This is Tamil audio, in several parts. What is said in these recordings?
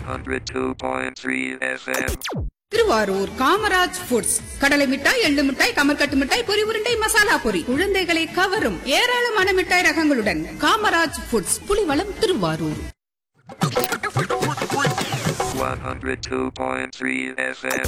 102.3 FM. திருவாரூர் காமராஜ் ஃபுட்ஸ் கடலை மிட்டாய் எள்ளு மிட்டாய் கமர்கட்டு மிட்டாய் பொரி உருண்டை மசாலா பொரி குழந்தைகளை கவரும் ஏராளமான மிட்டாய் ரகங்களுடன் காமராஜ் ஃபுட்ஸ் புலிவளம் திருவாரூர் 102.3 FM.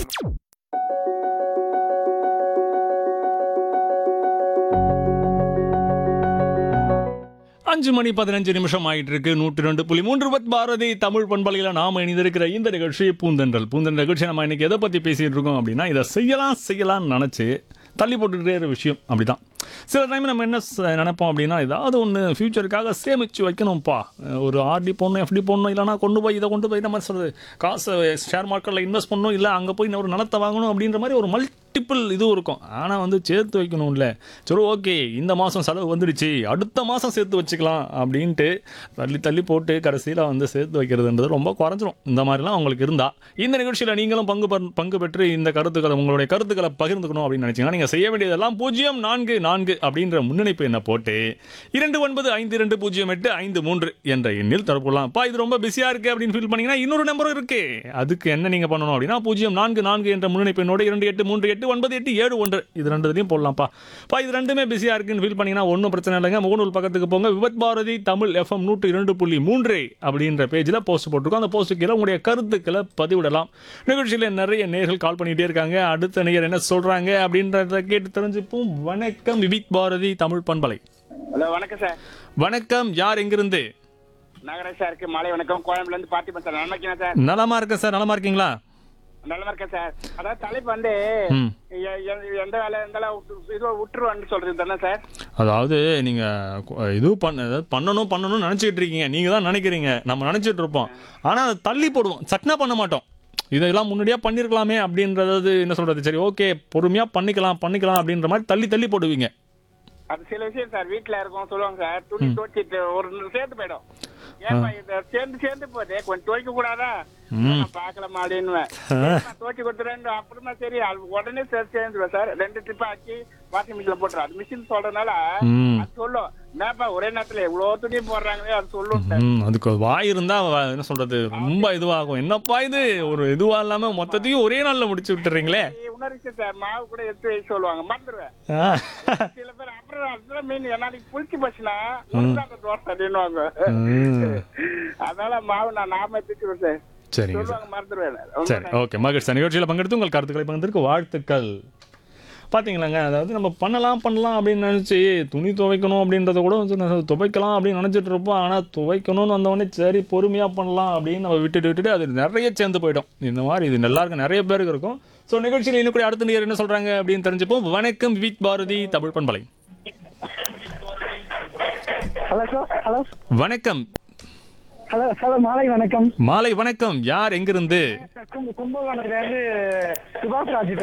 அஞ்சு மணி பதினஞ்சு நிமிஷம் ஆயிட்டு இருக்கு நூற்றி ரெண்டு புள்ளி மூன்று பத் பாரதி தமிழ் பண்பலையில் நாம இணைந்திருக்கிற இந்த நிகழ்ச்சி பூந்தென்றல் பூந்தென்றல் நிகழ்ச்சி நம்ம இன்னைக்கு எதை பத்தி பேசிட்டு இருக்கோம் அப்படின்னா இதை செய்யலாம் செய்யலாம்னு நினைச்சு தள்ளி போட்டுக்கிட்டே இருக்கிற விஷயம் அப்படிதான் சில டைம் நம்ம என்ன ச- நினைப்போம் அப்படின்னா ஏதாவது ஒன்று ஃபியூச்சருக்காக சேமிச்சு வைக்கணும்ப்பா ஒரு ஆர்டி போடணும் எஃப்டி போடணும் இல்லைனா கொண்டு போய் இதை கொண்டு போய் இந்த மாதிரி சொல்றது காசை ஷேர் மார்க்கெட்டில் இன்வெஸ்ட் பண்ணணும் இல்லை அங்கே போய் ஒரு நிலத்தை வாங்கணும் அப்படின்ற மாதிரி ஒரு மல்டிபிள் இதுவும் இருக்கும் ஆனால் வந்து சேர்த்து வைக்கணும்ல சரி ஓகே இந்த மாதம் செலவு வந்துடுச்சு அடுத்த மாதம் சேர்த்து வச்சுக்கலாம் அப்படின்ட்டு தள்ளி தள்ளி போட்டு கடைசியில் வந்து சேர்த்து வைக்கிறதுன்றது ரொம்ப குறைஞ்சிரும் இந்த மாதிரிலாம் உங்களுக்கு இருந்தா இந்த நிகழ்ச்சியில் நீங்களும் பங்கு பெற- பங்கு பெற்று இந்த கருத்துக்களை உங்களுடைய கருத்துக்களை பகிர்ந்துக்கணும் அப்படின்னு நினைச்சீங்கன்னா நீங்கள் செய்ய வேண்டியதெல்லாம் பூஜ்ஜியம் நான்கு நான்கு அப்படின்ற முன்னணிப்பு என்ன போட்டு இரண்டு ஒன்பது ஐந்து இரண்டு பூஜ்ஜியம் எட்டு ஐந்து மூன்று என்ற எண்ணில் தொடர்புலாம் அப்பா இது ரொம்ப பிஸியாக இருக்கு அப்படின்னு ஃபீல் பண்ணீங்கன்னா இன்னொரு நம்பரும் இருக்கு அதுக்கு என்ன நீங்கள் பண்ணணும் அப்படின்னா பூஜ்ஜியம் நான்கு நான்கு என்ற முன்னணிப்பு என்னோட இரண்டு எட்டு மூன்று எட்டு ஒன்பது எட்டு ஏழு ஒன்று இது ரெண்டுத்தையும் போடலாம்ப்பா பா இது ரெண்டுமே பிஸியாக இருக்குன்னு ஃபீல் பண்ணீங்கன்னா ஒன்றும் பிரச்சனை இல்லைங்க முகநூல் பக்கத்துக்கு போங்க விபத் பாரதி தமிழ் எஃப்எம் நூற்று இரண்டு புள்ளி மூன்று அப்படின்ற பேஜில் போஸ்ட் போட்டிருக்கோம் அந்த போஸ்ட்டுக்கு கீழே உங்களுடைய கருத்துக்களை பதிவிடலாம் நிகழ்ச்சியில் நிறைய நேர்கள் கால் பண்ணிகிட்டே இருக்காங்க அடுத்த நேயர் என்ன சொல்கிறாங்க அப்படின்றத கேட்டு தெரிஞ்சுப்போம் வணக்கம் விவித் பாரதி தமிழ் பண்பலை ஹலோ வணக்கம் சார் வணக்கம் யார் எங்கிருந்து நகராஜ் சாருக்கு மாலை வணக்கம் கோயம்புல இருந்து பார்த்திபன் சார் நல்லா இருக்கீங்க சார் நலமா இருக்கேன் சார் நலமா இருக்கீங்களா நல்லா இருக்கேன் சார் அதாவது தலைப்பு வந்து ம். எ- எ- எந்த வேலை இருந்தாலும் விட்டு- இதுவா விட்டுருவான்னு சொல்றது தானே சார் அதாவது நீங்கள் இது பண்ண அதாவது பண்ணணும் பண்ணணும்னு நினச்சிக்கிட்டு இருக்கீங்க நீங்கள் தான் நினைக்கிறீங்க நம்ம நினச்சிட்டு இருப்போம் ஆனால் அதை தள்ளி போடுவோம் சட்னா பண்ண மாட்டோம் இதெல்லாம் முன்னாடியே பண்ணியிருக்கலாமே அப்படின்றது என்ன சொல்கிறது சரி ஓகே பொறுமையாக பண்ணிக்கலாம் பண்ணிக்கலாம் அப்படின்ற மாதிரி தள்ளி தள்ளி போடுவீங்க அது சில விஷயம் சார் வீட்டுல இருக்கும் சொல்லுவாங்க சார் துணி துவைச்சிட்டு ஒரு நிமிஷம் சேர்த்து போயிடும் ஏன்பா இது சேர்ந்து சேர்ந்து போகுது கொஞ்சம் துவைக்க கூடாதா நான் பார்க்கலாமா அப்படின்னுவேன் நான் துவைச்சு கொடுத்துறேன் அப்புறமா சரி அது உடனே சேர்த்து சேர்ந்துருவேன் சார் ரெண்டு ட்ரிப் ஆக்கி வாஷிங் மிஷின்ல போட்டுரும் அது மிஷின் சொல்றதுனால ம். அது சொல்லும் என்னப்பா ஒரே நேரத்துல இவ்வளவு துணி போடுறாங்களே அது சொல்லும் சார் ம் அதுக்கு வாய் இருந்தால் என்ன சொல்கிறது ரொம்ப இதுவாகும் என்னப்பா இது ஒரு இதுவாக இல்லாமல் மொத்தத்தையும் ஒரே நாளில் முடிச்சு விட்டுறீங்களே உணர்ச்சி சார் மாவு கூட எடுத்து வைக்க சொல்லுவாங்க மறந்துடுவேன் ஆ. சில பேர் அப்புறம் அதுல மீன் நாளைக்கு புளிச்சு போச்சுன்னா அந்த தோசை அப்படின்னுவாங்க ம். அதனால மாவு நான் நாம எடுத்துக்கிறேன் சார் சரிங்க சார் சொல்லுவாங்க மறந்துடுவேன் ரொம்ப சரி ஓகே மகிழ்ச்சி சார் நிகழ்ச்சியில் பங்கெடுத்து உங்கள் கருத்துக்களை பகிர்ந்ததற்கு வாழ்த்துக்கள் பார்த்தீங்களாங்க அதாவது நம்ம பண்ணலாம் பண்ணலாம் அப்படின்னு நினச்சி துணி துவைக்கணும் அப்படின்றத கூட வந்து நான் துவைக்கலாம் அப்படின்னு நினச்சிட்டு இருப்போம் ஆனால் துவைக்கணும்னு வந்தவொடனே சரி பொறுமையாக பண்ணலாம் அப்படின்னு நம்ம விட்டுட்டு விட்டுட்டு அது நிறைய சேர்ந்து போயிடும் இந்த மாதிரி இது எல்லாருக்கும் நிறைய பேருக்கு இருக்கும் ஸோ நிகழ்ச்சியில் இன்னும் கூட அடுத்த நேர் என்ன சொல்கிறாங்க அப்படின்னு தெரிஞ்சுப்போம் வணக்கம் வித் பாரதி தமிழ் பண்பலை ஹலோ சார் ஹலோ வணக்கம் ஹலோ ஹலோ மாலை வணக்கம் மாலை வணக்கம் யார் எங்கிருந்து கும்ப- கும்பகோணத்துல இருந்து சுபாஷ் ராஜ்